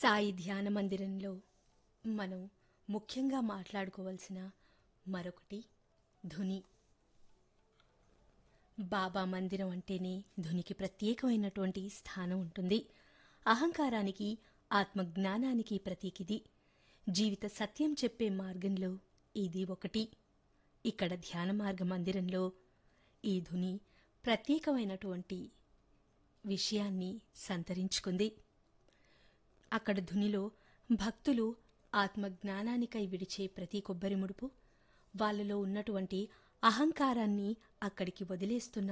సాయి ధ్యాన మందిరంలో మనం ముఖ్యంగా మాట్లాడుకోవాల్సిన మరొకటి ధుని బాబా మందిరం అంటేనే ధునికి ప్రత్యేకమైనటువంటి స్థానం ఉంటుంది అహంకారానికి ఆత్మజ్ఞానానికి ప్రతీకిది జీవిత సత్యం చెప్పే మార్గంలో ఇది ఒకటి ఇక్కడ ధ్యాన మార్గ మందిరంలో ఈ ధుని ప్రత్యేకమైనటువంటి విషయాన్ని సంతరించుకుంది అక్కడ ధునిలో భక్తులు ఆత్మజ్ఞానానికై విడిచే ప్రతి కొబ్బరి ముడుపు వాళ్ళలో ఉన్నటువంటి అహంకారాన్ని అక్కడికి వదిలేస్తున్నారు